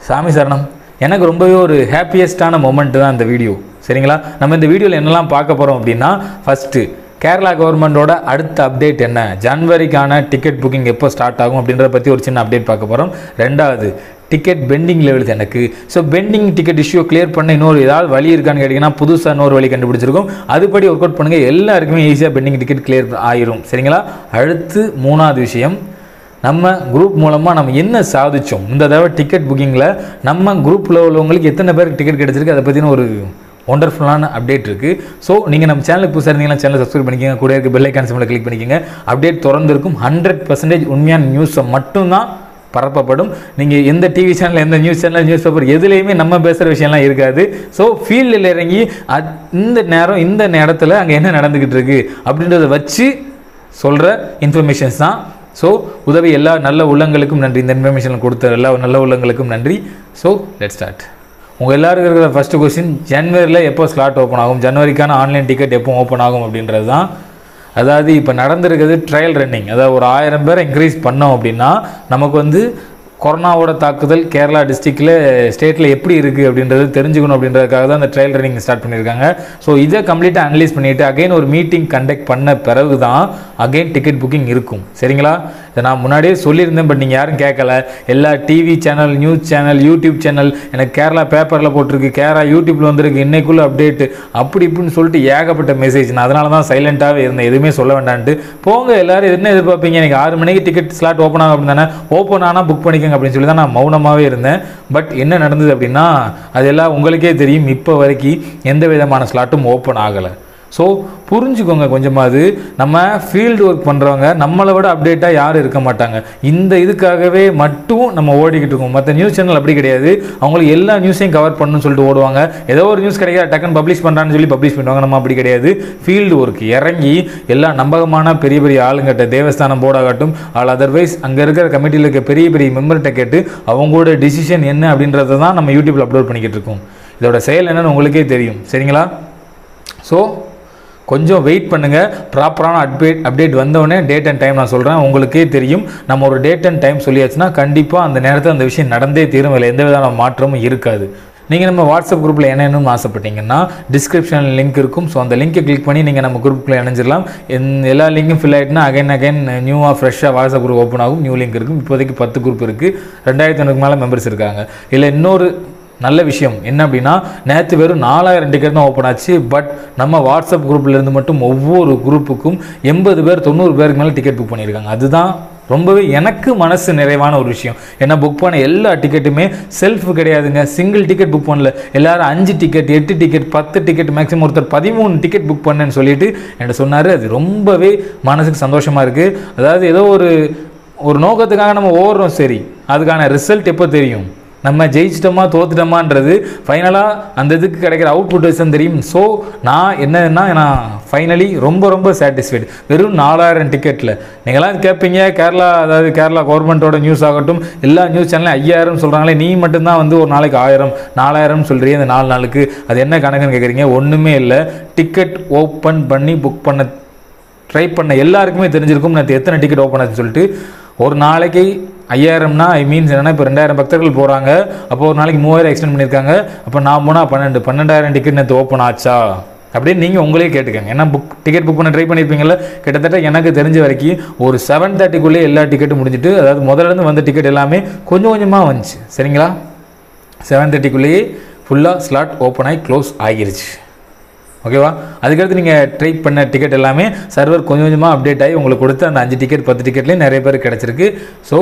சாமி சரணம் எனக்கு ரொம்பவே ஒரு ஹாப்பியஸ்டான மொமெண்ட் தான் இந்த வீடியோ சரிங்களா நம்ம இந்த வீடியோவில் என்னெல்லாம் பார்க்க போகிறோம் அப்படின்னா ஃபஸ்ட்டு கேரளா கவர்மெண்ட்டோட அடுத்த அப்டேட் என்ன ஜனவரிக்கான டிக்கெட் புக்கிங் எப்போ ஸ்டார்ட் ஆகும் அப்படின்றத பற்றி ஒரு சின்ன அப்டேட் பார்க்க போகிறோம் ரெண்டாவது டிக்கெட் பெண்டிங் லெவல்ஸ் எனக்கு so pending ticket issue clear பண்ண இன்னொரு ஏதாவது வழி இருக்கான்னு கேட்டிங்கன்னா புதுசாக இன்னொரு வழி கண்டுபிடிச்சிருக்கோம் அதுபடி ஒர்க் அவுட் பண்ணுங்கள் எல்லாருக்குமே ஈஸியாக பெண்டிங் டிக்கெட் கிளியர் ஆயிரும் சரிங்களா அடுத்து மூணாவது விஷயம் நம்ம குரூப் மூலமாக நம்ம என்ன சாதிச்சோம் இந்த தடவை டிக்கெட் புக்கிங்கில் நம்ம குரூப்பில் உள்ளவங்களுக்கு எத்தனை பேருக்கு டிக்கெட் கிடைச்சிருக்கு அதை பற்றின ஒரு ஒண்டர்ஃபுல்லான அப்டேட் இருக்குது ஸோ நீங்கள் நம்ம சேனலுக்கு புதுசாக இருந்தீங்கன்னா சேனல் சப்ஸ்கிரைப் பண்ணிக்கோங்க கூட இருக்க பெல் ஐக்கான் சிம்பிளை கிளிக் பண்ணிக்கோங்க அப்டேட் திறந்திருக்கும் ஹண்ட்ரட் பர்சன்டேஜ் உண்மையான நியூஸை மட்டும்தான் பரப்பப்படும் நீங்கள் எந்த டிவி சேனல் எந்த நியூஸ் சேனல் நியூஸ் பேப்பர் எதுலேயுமே நம்ம பேசுகிற விஷயம்லாம் இருக்காது ஸோ ஃபீல்டில் இறங்கி அத் இந்த நேரம் இந்த நேரத்தில் அங்கே என்ன நடந்துக்கிட்டு இருக்கு அப்படின்றத வச்சு சொல்கிற இன்ஃபர்மேஷன்ஸ் தான் ஸோ உதவி எல்லா நல்ல உள்ளங்களுக்கும் நன்றி இந்த இன்ஃபர்மேஷன் கொடுத்த எல்லா நல்ல உள்ளங்களுக்கும் நன்றி ஸோ லெட் ஸ்டார்ட் உங்கள் எல்லாருக்கும் இருக்கிற ஃபஸ்ட்டு கொஸ்டின் ஜனவரியில் எப்போ ஸ்லாட் ஓப்பன் ஆகும் ஜனவரிக்கான ஆன்லைன் டிக்கெட் எப்போ ஓப்பன் ஆகும் அப்படின்றது தான் அதாவது இப்போ நடந்திருக்கிறது ட்ரையல் ரன்னிங் அதாவது ஒரு ஆயிரம் பேரை இன்க்ரீஸ் பண்ணோம் அப்படின்னா நமக்கு வந்து கொரோனாவோட தாக்குதல் கேரளா டிஸ்ட்ரிக்டில் ஸ்டேட்டில் எப்படி இருக்குது அப்படின்றது தெரிஞ்சுக்கணும் அப்படின்றதுக்காக தான் அந்த ட்ரையல் ரன்னிங் ஸ்டார்ட் பண்ணியிருக்காங்க ஸோ இதை கம்ப்ளீட்டாக அனலைஸ் பண்ணிவிட்டு அகைன் ஒரு மீட்டிங் கண்டக்ட் பண்ண பிறகு தான் அகைன் டிக்கெட் புக்கிங் இருக்கும் சரிங்களா இதை நான் முன்னாடியே சொல்லியிருந்தேன் பட் நீங்கள் யாரும் கேட்கல எல்லா TV channel news channel YouTube channel எனக்கு கேரளா பேப்பரில் போட்டிருக்கு கேரளா யூடியூப்பில் வந்திருக்கு இன்னைக்குள்ள அப்டேட் அப்படி இப்படின்னு சொல்லிட்டு ஏகப்பட்ட மெசேஜ் நான் அதனால தான் சைலண்ட்டாகவே இருந்தேன் எதுவுமே சொல்ல வேண்டான்ட்டு போங்க எல்லாரும் என்ன எதிர்பார்ப்பீங்க எனக்கு ஆறு மணிக்கு டிக்கெட் ஸ்லாட் ஓப்பன் ஆகும் அப்படின்னு தானே ஓப்பன் ஆனால் புக் பண்ணிக்கோங்க அப்படின்னு சொல்லி தான் நான் மௌனமாகவே இருந்தேன் பட் என்ன நடந்தது அப்படின்னா அதெல்லாம் உங்களுக்கே தெரியும் இப்போ வரைக்கும் எந்த விதமான ஸ்லாட்டும் ஓப்பன் ஆகலை ஸோ புரிஞ்சுக்கோங்க கொஞ்சமாவது நம்ம ஃபீல்டு ஒர்க் பண்ணுறவங்க நம்மளை விட அப்டேட்டாக யாரும் இருக்க மாட்டாங்க இந்த இதுக்காகவே மட்டும் நம்ம ஓடிக்கிட்டு இருக்கோம் மற்ற நியூஸ் சேனல் அப்படி கிடையாது அவங்களுக்கு எல்லா நியூஸையும் கவர் பண்ணணும்னு சொல்லிட்டு ஓடுவாங்க ஏதோ ஒரு நியூஸ் கிடைக்காது டக்குன்னு பப்ளிஷ் பண்ணுறான்னு சொல்லி பப்ளிஷ் பண்ணுவாங்க நம்ம அப்படி கிடையாது ஃபீல்டு ஒர்க் இறங்கி எல்லா நம்பகமான பெரிய பெரிய ஆளுங்கிட்ட தேவஸ்தானம் போர்டாகட்டும் ஆல் அதர்வைஸ் அங்கே இருக்கிற கமிட்டியில் இருக்க பெரிய பெரிய மெம்பர்கிட்ட கேட்டு அவங்களோட டிசிஷன் என்ன அப்படின்றத தான் நம்ம யூடியூப்பில் அப்லோட் பண்ணிக்கிட்டு இருக்கோம் இதோட செயல் என்னன்னு உங்களுக்கே தெரியும் சரிங்களா ஸோ கொஞ்சம் வெயிட் பண்ணுங்கள் ப்ராப்பரான அப்டேட் அப்டேட் வந்தோடனே டேட் அண்ட் டைம் நான் சொல்கிறேன் உங்களுக்கே தெரியும் நம்ம ஒரு டேட் அண்ட் டைம் சொல்லியாச்சுன்னா கண்டிப்பாக அந்த நேரத்தில் அந்த விஷயம் நடந்தே தீரும் இல்லை எந்த விதமான மாற்றமும் இருக்காது நீங்கள் நம்ம வாட்ஸ்அப் குரூப்பில் இணையணும்னு ஆசைப்பட்டீங்கன்னா டிஸ்கிரிப்ஷனில் லிங்க் இருக்கும் ஸோ அந்த லிங்கை கிளிக் பண்ணி நீங்கள் நம்ம குரூப்பில் இணைஞ்சிடலாம் என் எல்லா லிங்கும் ஃபில் ஆகிட்டுனா அகைன் அகைன் நியூவாக ஃப்ரெஷ்ஷாக வாட்ஸ்அப் குரூப் ஓப்பன் ஆகும் நியூ லிங்க் இருக்கும் இப்போதைக்கு பத்து குரூப் இருக்குது ரெண்டாயிரத்தி ஐநூறுக்கு மேலே மெம்பர்ஸ் இருக்காங்க இல்லை இன்னொரு நல்ல விஷயம் என்ன அப்படின்னா நேற்று வெறும் நாலாயிரம் டிக்கெட் தான் ஓப்பன் ஆச்சு பட் நம்ம வாட்ஸ்அப் குரூப்ல இருந்து மட்டும் ஒவ்வொரு குரூப்புக்கும் எண்பது பேர் தொண்ணூறு பேருக்கு மேலே டிக்கெட் புக் பண்ணியிருக்காங்க அதுதான் ரொம்பவே எனக்கு மனசு நிறைவான ஒரு விஷயம் ஏன்னா புக் பண்ண எல்லா டிக்கெட்டுமே செல்ஃப் கிடையாதுங்க சிங்கிள் டிக்கெட் புக் பண்ணல எல்லாரும் அஞ்சு டிக்கெட் எட்டு டிக்கெட் பத்து டிக்கெட் மேக்ஸிமம் ஒருத்தர் பதிமூணு டிக்கெட் புக் பண்ணேன்னு சொல்லிட்டு என்கிட்ட சொன்னார் அது ரொம்பவே மனசுக்கு சந்தோஷமா இருக்கு அதாவது ஏதோ ஒரு ஒரு நோக்கத்துக்காக நம்ம ஓடுறோம் சரி அதுக்கான ரிசல்ட் எப்போ தெரியும் நம்ம ஜெயிச்சிட்டோமா தோத்துட்டோமான்றது ஃபைனலாக அந்த இதுக்கு கிடைக்கிற அவுட்புட் தான் தெரியும் ஸோ நான் என்னன்னா நான் ஃபைனலி ரொம்ப ரொம்ப சாட்டிஸ்ஃபைடு வெறும் நாலாயிரம் டிக்கெட்டில் நீங்களாம் கேட்பீங்க கேரளா அதாவது கேரளா கவர்மெண்ட்டோட நியூஸ் ஆகட்டும் எல்லா நியூஸ் சேனலும் ஐயாயிரம் சொல்கிறாங்களே நீ மட்டும்தான் வந்து ஒரு நாளைக்கு ஆயிரம் நாலாயிரம் சொல்கிறீங்க இந்த நாலு நாளுக்கு அது என்ன கணக்குன்னு கேட்குறீங்க ஒன்றுமே இல்லை டிக்கெட் ஓப்பன் பண்ணி புக் பண்ண ட்ரை பண்ண எல்லாருக்குமே தெரிஞ்சிருக்கும் நேற்று எத்தனை டிக்கெட் ஓப்பன் ஆச்சுன்னு சொல்லிட்டு ஒரு நாளைக்கு ஐயாயிரம்னா ஐ மீன்ஸ் என்னன்னா இப்போ ரெண்டாயிரம் பக்தர்கள் போகிறாங்க அப்போ ஒரு நாளைக்கு மூவாயிரம் எக்ஸ்டெண்ட் பண்ணியிருக்காங்க அப்போ நான் போனால் பன்னெண்டு பன்னெண்டாயிரம் டிக்கெட் நேற்று ஓப்பன் ஆச்சா அப்படின்னு நீங்கள் உங்களே கேட்டுக்கங்க ஏன்னா புக் டிக்கெட் புக் பண்ண ட்ரை பண்ணியிருப்பீங்கல்ல கிட்டத்தட்ட எனக்கு தெரிஞ்ச வரைக்கும் ஒரு செவன் தேர்ட்டிக்குள்ளே எல்லா டிக்கெட்டும் முடிஞ்சிட்டு அதாவது முதல்ல இருந்து வந்த டிக்கெட் எல்லாமே கொஞ்சம் கொஞ்சமாக வந்துச்சு சரிங்களா செவன் தேர்ட்டிக்குள்ளேயே ஃபுல்லாக ஸ்லாட் ஓப்பன் ஆகி க்ளோஸ் ஆகிருச்சு ஓகேவா அதுக்கடுத்து நீங்கள் ட்ரை பண்ண டிக்கெட் எல்லாமே சர்வர் கொஞ்சம் கொஞ்சமாக அப்டேட் ஆகி உங்களுக்கு கொடுத்த அந்த அஞ்சு டிக்கெட் பத்து டிக்கெட்லேயும் நிறைய பேர் கிடச்சிருக்கு ஸோ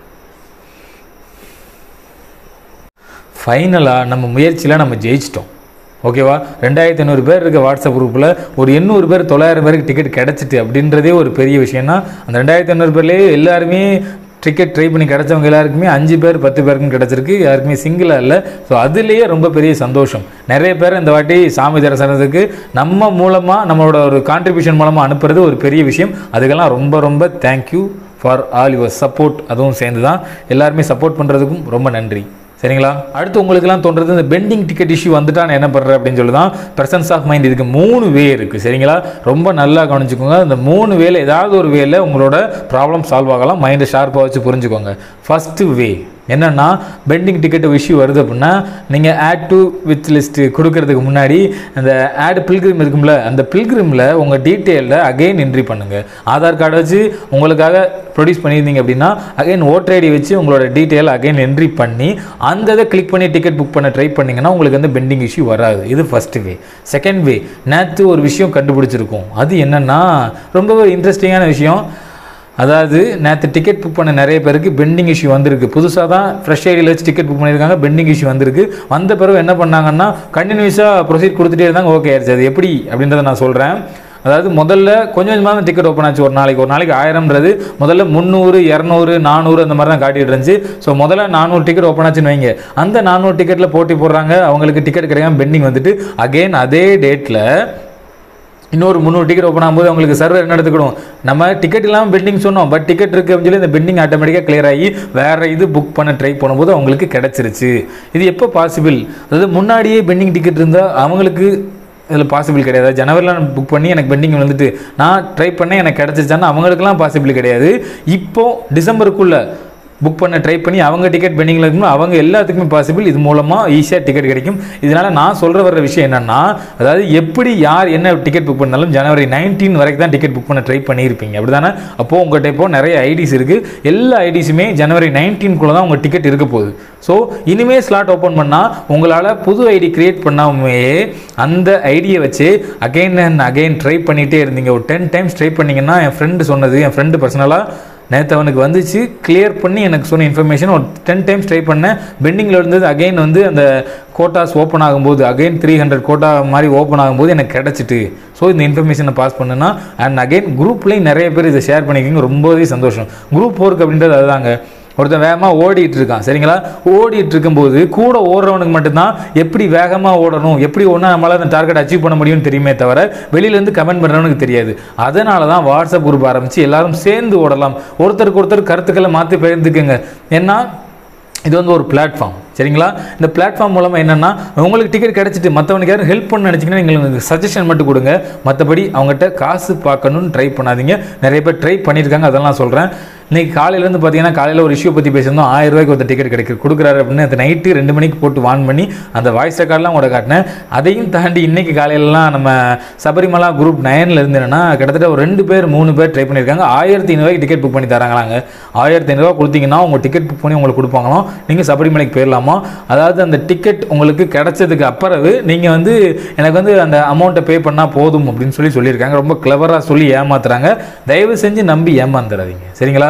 ஃபைனலாக நம்ம முயற்சியில் நம்ம ஜெயிச்சிட்டோம் ஓகேவா ரெண்டாயிரத்தி ஐநூறு பேர் இருக்க வாட்ஸ்அப் குரூப்பில் ஒரு எண்ணூறு பேர் தொள்ளாயிரம் பேருக்கு டிக்கெட் கிடச்சிட்டு அப்படின்றதே ஒரு பெரிய விஷயம்னா அந்த ரெண்டாயிரத்தி ஐநூறு பேர்லேயே எல்லாருமே டிக்கெட் ட்ரை பண்ணி கிடச்சவங்க எல்லாருக்குமே அஞ்சு பேர் பத்து பேருக்கும் கிடச்சிருக்கு யாருக்குமே சிங்கிளாக இல்லை ஸோ அதுலேயே ரொம்ப பெரிய சந்தோஷம் நிறைய பேர் இந்த வாட்டி சாமி தரிசனத்துக்கு நம்ம மூலமாக நம்மளோட ஒரு கான்ட்ரிபியூஷன் மூலமாக அனுப்புறது ஒரு பெரிய விஷயம் அதுக்கெல்லாம் ரொம்ப ரொம்ப thank you for all your support அதுவும் சேர்ந்து தான் எல்லாருமே சப்போர்ட் பண்ணுறதுக்கும் ரொம்ப நன்றி சரிங்களா அடுத்து உங்களுக்குலாம் தோன்றது இந்த பெண்டிங் டிக்கெட் இஷ்யூ வந்துட்டா நான் என்ன பண்ணுறேன் அப்படின்னு சொல்லி தான் ப்ரெசன்ஸ் ஆஃப் மைண்ட் இதுக்கு மூணு வே இருக்குது சரிங்களா ரொம்ப நல்லா கவனிச்சுக்கோங்க இந்த மூணு வேல ஏதாவது ஒரு வேல உங்களோட ப்ராப்ளம் சால்வ் ஆகலாம் மைண்டை ஷார்ப்பாக வச்சு புரிஞ்சுக்கோங்க ஃபஸ்ட்டு வே என்னன்னா பெண்டிங் டிக்கெட் இஷ்யூ வருது அப்படின்னா நீங்கள் ஆட் டு வித் லிஸ்ட் கொடுக்கறதுக்கு முன்னாடி அந்த ஆட் பில்கிரிம் இருக்கும்ல அந்த பில்கிரிமில் உங்கள் டீட்டெயிலில் அகைன் என்ட்ரி பண்ணுங்கள் ஆதார் கார்டை வச்சு உங்களுக்காக ப்ரொடியூஸ் பண்ணியிருந்தீங்க அப்படின்னா அகைன் ஓட்டர் ஐடி வச்சு உங்களோட டீட்டெயில் அகைன் என்ட்ரி பண்ணி அந்த இதை கிளிக் பண்ணி டிக்கெட் புக் பண்ண ட்ரை பண்ணிங்கன்னா உங்களுக்கு வந்து பெண்டிங் இஷ்யூ வராது இது ஃபர்ஸ்ட் வே செகண்ட் வே நேற்று ஒரு விஷயம் கண்டுபிடிச்சிருக்கோம் அது என்னன்னா ரொம்பவே இன்ட்ரெஸ்டிங்கான விஷயம் அதாவது நேற்று டிக்கெட் புக் பண்ண நிறைய பேருக்கு பெண்டிங் இஷ்யூ வந்திருக்கு புதுசாக தான் ஃப்ரெஷ் ஐடியில் வச்சு டிக்கெட் புக் பண்ணியிருக்காங்க பெண்டிங் இஷ்யூ வந்திருக்கு வந்த பிறகு என்ன பண்ணாங்கன்னா கண்டினியூஸாக ப்ரொசீட் கொடுத்துட்டே இருந்தாங்க ஓகே ஆயிடுச்சு அது எப்படி அப்படின்றத நான் சொல்கிறேன் அதாவது முதல்ல கொஞ்சம் கொஞ்சமாக தான் டிக்கெட் ஓப்பன் ஆச்சு ஒரு நாளைக்கு ஒரு நாளைக்கு ஆயிரம்ன்றது முதல்ல முந்நூறு இரநூறு நானூறு அந்த மாதிரி தான் காட்டிட்டு இருந்துச்சு ஸோ முதல்ல நானூறு டிக்கெட் ஓப்பன் ஆச்சுன்னு வைங்க அந்த நானூறு டிக்கெட்டில் போட்டி போடுறாங்க அவங்களுக்கு டிக்கெட் கிடைக்காம பெண்டிங் வந்துட்டு அகைன் அதே டேட்டில் இன்னொரு முந்நூறு டிக்கெட் ஓப்பன் ஆகும்போது அவங்களுக்கு சர்வர் என்ன எடுத்துக்கணும் நம்ம டிக்கெட் இல்லாமல் பெண்டிங் சொன்னோம் பட் டிக்கெட் இருக்கு அப்படின்னு சொல்லி இந்த பெண்டிங் ஆட்டோமேட்டிக்காக clear ஆகி வேற இது புக் பண்ண ட்ரை பண்ணும்போது அவங்களுக்கு கிடைச்சிருச்சு இது எப்போ பாசிபிள் அதாவது முன்னாடியே பெண்டிங் டிக்கெட் இருந்தால் அவங்களுக்கு இதில் பாசிபிள் கிடையாது ஜனவரியில் புக் பண்ணி எனக்கு பெண்டிங் வந்துட்டு நான் ட்ரை பண்ணேன் எனக்கு கிடச்சிச்சான்னா அவங்களுக்குலாம் பாசிபிள் கிடையாது இப்போ டிசம்பருக்குள்ள புக் பண்ண ட்ரை பண்ணி அவங்க டிக்கெட் பெண்டிங்கில் இருக்கணும் அவங்க எல்லாத்துக்குமே பாசிபிள் இது மூலமாக ஈஸியாக டிக்கெட் கிடைக்கும் இதனால் நான் சொல்கிற வர்ற விஷயம் என்னென்னா அதாவது எப்படி யார் என்ன டிக்கெட் புக் பண்ணாலும் ஜனவரி 19 வரைக்கும் தான் டிக்கெட் புக் பண்ண ட்ரை பண்ணியிருப்பீங்க அப்படி தானே அப்போது உங்கள்கிட்ட இப்போ நிறைய ஐடிஸ் இருக்குது எல்லா ஐடிஸுமே ஜனவரி 19 குள்ள தான் உங்கள் டிக்கெட் இருக்க போகுது ஸோ இனிமே ஸ்லாட் ஓப்பன் பண்ணால் உங்களால் புது ஐடி கிரியேட் பண்ணாமே அந்த ஐடியை வச்சு அகைன் அண்ட் அகைன் ட்ரை பண்ணிகிட்டே இருந்தீங்க ஒரு டென் டைம்ஸ் ட்ரை பண்ணீங்கன்னா என் ஃப்ரெண்டு சொன்னது என் ஃப்ரெண்டு பர்சனலாக நேற்று அவனுக்கு வந்துச்சு கிளியர் பண்ணி எனக்கு சொன்ன இன்ஃபர்மேஷன் ஒரு டென் டைம்ஸ் ட்ரை பண்ணேன் பெண்டிங்கில் இருந்தது அகைன் வந்து அந்த கோட்டாஸ் ஓப்பன் ஆகும்போது அகைன் த்ரீ ஹண்ட்ரட் கோட்டா மாதிரி ஓப்பன் ஆகும்போது எனக்கு கிடச்சிட்டு ஸோ இந்த இன்ஃபர்மேஷனை பாஸ் பண்ணுனா அண்ட் அகைன் குரூப்லேயும் நிறைய பேர் இதை ஷேர் பண்ணிக்கிங்க ரொம்பவே சந்தோஷம் குரூப் ஒர்க் அப்படின்றது அதுதாங்க ஒருத்தன் வேகமாக ஓடிட்டு இருக்கான் சரிங்களா ஓடிட்டு இருக்கும்போது கூட ஓடுறவனுக்கு மட்டும்தான் எப்படி வேகமாக ஓடணும் எப்படி ஒன்றா நம்மளால் அந்த டார்கெட் அச்சீவ் பண்ண முடியும்னு தெரியுமே தவிர வெளியிலேருந்து கமெண்ட் பண்ணுறவனுக்கு தெரியாது அதனால தான் வாட்ஸ்அப் குரூப் ஆரம்பித்து எல்லாரும் சேர்ந்து ஓடலாம் ஒருத்தருக்கு ஒருத்தர் கருத்துக்களை மாற்றி பகிர்ந்துக்குங்க ஏன்னா இது வந்து ஒரு பிளாட்ஃபார்ம் சரிங்களா இந்த பிளாட்ஃபார்ம் மூலமாக என்னென்னா உங்களுக்கு டிக்கெட் கிடச்சிட்டு மற்றவனுக்கு யாரும் ஹெல்ப் பண்ண நினச்சிங்கன்னா எங்களுக்கு சஜஷன் மட்டும் கொடுங்க மற்றபடி அவங்ககிட்ட காசு பார்க்கணும்னு ட்ரை பண்ணாதீங்க நிறைய பேர் ட்ரை பண்ணியிருக்காங்க அதெல்லாம் சொல்கிறேன் இன்னைக்கு காலையிலேருந்து பார்த்தீங்கன்னா காலையில் ஒரு இஷ்யூ பற்றி பேசியிருந்தோம் ஆயிரம் ரூபாய்க்கு ஒரு டிக்கெட் கிடைக்கு கொடுக்குறாரு அப்படின்னு அந்த நைட்டு ரெண்டு மணிக்கு போட்டு வான் பண்ணி அந்த வாய்ஸ் ரெக்கார்ட்லாம் கூட காட்டினேன் அதையும் தாண்டி இன்னைக்கு காலையிலலாம் நம்ம சபரிமலா குரூப் நயனில் இருந்து என்னன்னா கிட்டத்தட்ட ஒரு ரெண்டு பேர் மூணு பேர் ட்ரை பண்ணியிருக்காங்க ஆயிரத்தி ஐநூறுவாய்க்கு டிக்கெட் புக் பண்ணி தராங்களாங்க ஆயிரத்தி ஐநூறுவா கொடுத்தீங்கன்னா உங்கள் டிக்கெட் புக் பண்ணி உங்களுக்கு கொடுப்பாங்களாம் நீங்கள் சபரிமலைக்கு போயிடலாமா அதாவது அந்த டிக்கெட் உங்களுக்கு கிடைச்சதுக்கு அப்புறவு நீங்கள் வந்து எனக்கு வந்து அந்த அமௌண்ட்டை பே பண்ணால் போதும் அப்படின்னு சொல்லி சொல்லியிருக்காங்க ரொம்ப கிளவராக சொல்லி ஏமாத்துறாங்க தயவு செஞ்சு நம்பி ஏமாந்துடாதீங்க சரிங்களா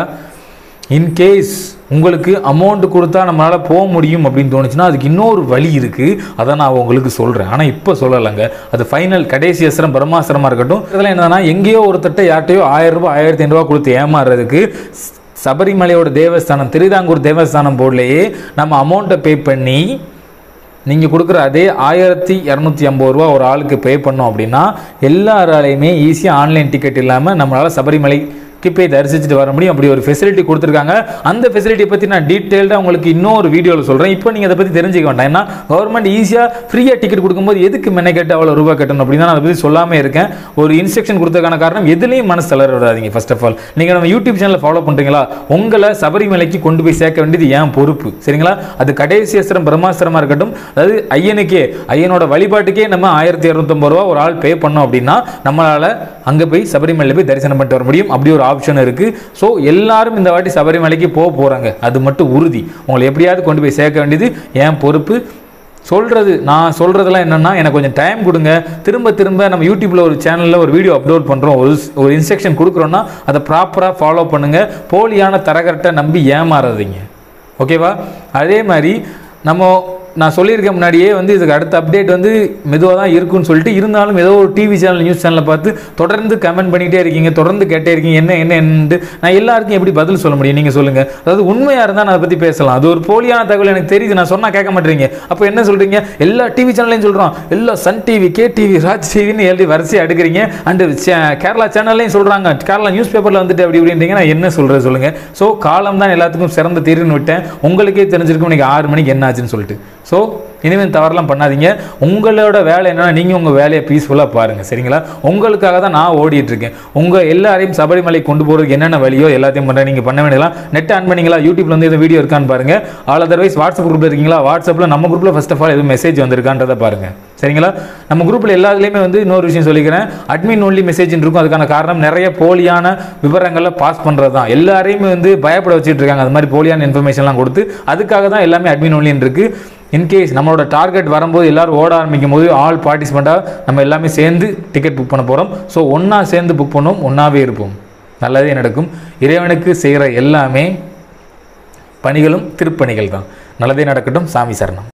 இன்கேஸ் உங்களுக்கு அமௌண்ட் கொடுத்தா நம்மளால் போக முடியும் அப்படின்னு தோணுச்சுன்னா அதுக்கு இன்னொரு வழி இருக்குது அதை நான் உங்களுக்கு சொல்கிறேன் ஆனால் இப்போ சொல்லலைங்க அது ஃபைனல் கடைசி அசரம் பிரம்மாசரமாக இருக்கட்டும் இதெல்லாம் என்னன்னா எங்கேயோ ஒருத்தட்ட யார்ட்டையோ ஆயிரம் ரூபாய் ஆயிரத்தி ஐநூறுரூவா கொடுத்து ஏமாறுறதுக்கு சபரிமலையோட தேவஸ்தானம் திருவிதாங்கூர் தேவஸ்தானம் போர்ட்லேயே நம்ம அமௌண்ட்டை பே பண்ணி நீங்கள் கொடுக்குற அதே ஆயிரத்தி இரநூத்தி ஐம்பது ரூபா ஒரு ஆளுக்கு பே பண்ணோம் அப்படின்னா எல்லாராலையுமே ஈஸியாக ஆன்லைன் டிக்கெட் இல்லாமல் நம்மளால் சபரிமலைக்கு போய் தரிசிச்சுட்டு வர முடியும் அப்படி ஒரு ஃபெசிலிட்டி கொடுத்துருக்காங்க அந்த ஃபெசிலிட்டியை பற்றி நான் டீட்டெயில்டாக உங்களுக்கு இன்னொரு வீடியோவில் சொல்கிறேன் இப்போ நீங்கள் அதை பற்றி தெரிஞ்சுக்க வேண்டாம் ஏன்னா கவர்மெண்ட் ஈஸியாக ஃப்ரீயாக டிக்கெட் கொடுக்கும்போது எதுக்கு மெனக்கெட்டு அவ்வளோ ரூபாய் கட்டணும் அப்படின்னு தான் நான் அதை பற்றி சொல்லாமல் இருக்கேன் ஒரு இன்ஸ்ட்ரக்ஷன் கொடுத்ததுக்கான காரணம் எதுலேயும் மனசு தளர விடாதீங்க ஃபர்ஸ்ட் ஆஃப் ஆல் நீங்கள் நம்ம யூடியூப் சேனலை ஃபாலோ பண்ணுறீங்களா உங்களை சபரிமலைக்கு கொண்டு போய் சேர்க்க வேண்டியது ஏன் பொறுப்பு சரிங்களா அது கடைசி அஸ்திரம் பிரம்மாஸ்திரமாக இருக்கட்டும் அதாவது ஐயனுக்கே ஐயனோட வழிபாட்டுக்கே நம்ம ஆயிரத்தி இரநூத்தம்பது ரூபா ஒரு ஆள் பே பண்ணோம் அப்படின்னா நம்மளால் அங்கே போய் சபரிமலையில் போய் தரிசனம் பண்ணிட்டு வர முடியும் அப்படி ஒரு ஆப்ஷன் இருக்குது ஸோ எல்லாரும் இந்த வாட்டி சபரிமலைக்கு போக போகிறாங்க அது மட்டும் உறுதி உங்களை எப்படியாவது கொண்டு போய் சேர்க்க வேண்டியது என் பொறுப்பு சொல்கிறது நான் சொல்கிறதெல்லாம் என்னென்னா எனக்கு கொஞ்சம் டைம் கொடுங்க திரும்ப திரும்ப நம்ம யூடியூப்பில் ஒரு சேனலில் ஒரு வீடியோ அப்லோட் பண்ணுறோம் ஒரு ஒரு இன்ஸ்ட்ரக்ஷன் கொடுக்குறோன்னா அதை ப்ராப்பராக ஃபாலோ பண்ணுங்கள் போலியான தரகர்கிட்ட நம்பி ஏமாறாதீங்க ஓகேவா அதே மாதிரி நம்ம நான் சொல்லியிருக்கேன் முன்னாடியே வந்து இதுக்கு அடுத்த அப்டேட் வந்து மெதுவாக தான் இருக்கும்னு சொல்லிட்டு இருந்தாலும் ஏதோ ஒரு டிவி சேனல் நியூஸ் சேனலில் பார்த்து தொடர்ந்து கமெண்ட் பண்ணிகிட்டே இருக்கீங்க தொடர்ந்து கேட்டே இருக்கீங்க என்ன என்ன என்னன்ட்டு நான் எல்லாருக்கும் எப்படி பதில் சொல்ல முடியும் நீங்கள் சொல்லுங்கள் அதாவது உண்மையாக இருந்தால் நான் அதை பற்றி பேசலாம் அது ஒரு போலியான தகவல் எனக்கு தெரியுது நான் சொன்னால் கேட்க மாட்டேறீங்க அப்போ என்ன சொல்கிறீங்க எல்லா டிவி சேனல்லையும் சொல்கிறோம் எல்லா Sun TV K TV Raj டிவின்னு எழுதி வரிசையாக எடுக்கிறீங்க அண்டு கேரளா சேனல்லையும் சொல்கிறாங்க கேரளா நியூஸ் பேப்பரில் வந்துட்டு அப்படி இப்படின்றீங்க நான் என்ன சொல்கிறது சொல்லுங்கள் ஸோ காலம் தான் எல்லாத்துக்கும் சிறந்த தீர்வுன்னு விட்டேன் உங்களுக்கே தெரிஞ்சிருக்கும் இன்னைக்கு ஆறு மணிக்கு என்ன ஆச்சுன்னு சொல்லிட்டு ஸோ இனிமேல் தவறெல்லாம் பண்ணாதீங்க உங்களோட வேலை என்னன்னா நீங்கள் உங்கள் வேலையை பீஸ்ஃபுல்லாக பாருங்கள் சரிங்களா உங்களுக்காக தான் நான் ஓடிட்டு இருக்கேன் உங்கள் எல்லாரையும் சபரிமலை கொண்டு போகிறதுக்கு என்னென்ன வழியோ எல்லாத்தையும் பண்ணுறேன் நீங்கள் பண்ண வேண்டியலாம் நெட் ஆன் பண்ணீங்களா யூடியூப்ல வந்து எதுவும் வீடியோ இருக்கான்னு பாருங்கள் ஆல் அதர்வைஸ் வாட்ஸ்அப் குரூப்பில் இருக்கீங்களா வாட்ஸ்அப்பில் நம்ம குரூப்பில் ஃபர்ஸ்ட் ஆஃப் ஆல் எதுவும் மெசேஜ் வந்திருக்கான்றதை பாருங்கள் சரிங்களா நம்ம குரூப்பில் எல்லாத்துலேயுமே வந்து இன்னொரு விஷயம் சொல்லிக்கிறேன் அட்மின் ஒன்லி மெசேஜ் இருக்கும் அதுக்கான காரணம் நிறைய போலியான விவரங்களை பாஸ் பண்ணுறது தான் எல்லாரையுமே வந்து பயப்பட வச்சுட்டு இருக்காங்க அது மாதிரி போலியான இன்ஃபர்மேஷன்லாம் கொடுத்து அதுக்காக தான் எல்லாமே அட்மின் ஒன்லின்னு இருக்கு இன்கேஸ் நம்மளோட டார்கெட் வரும்போது எல்லாரும் ஓட ஆரம்பிக்கும் போது ஆல் பார்ட்டிசிபெண்ட்டாக நம்ம எல்லாமே சேர்ந்து டிக்கெட் புக் பண்ண போகிறோம் ஸோ ஒன்றா சேர்ந்து புக் பண்ணுவோம் ஒன்றாவே இருப்போம் நல்லதே நடக்கும் இறைவனுக்கு செய்கிற எல்லாமே பணிகளும் திருப்பணிகள் தான் நல்லதே நடக்கட்டும் சாமி சரணம்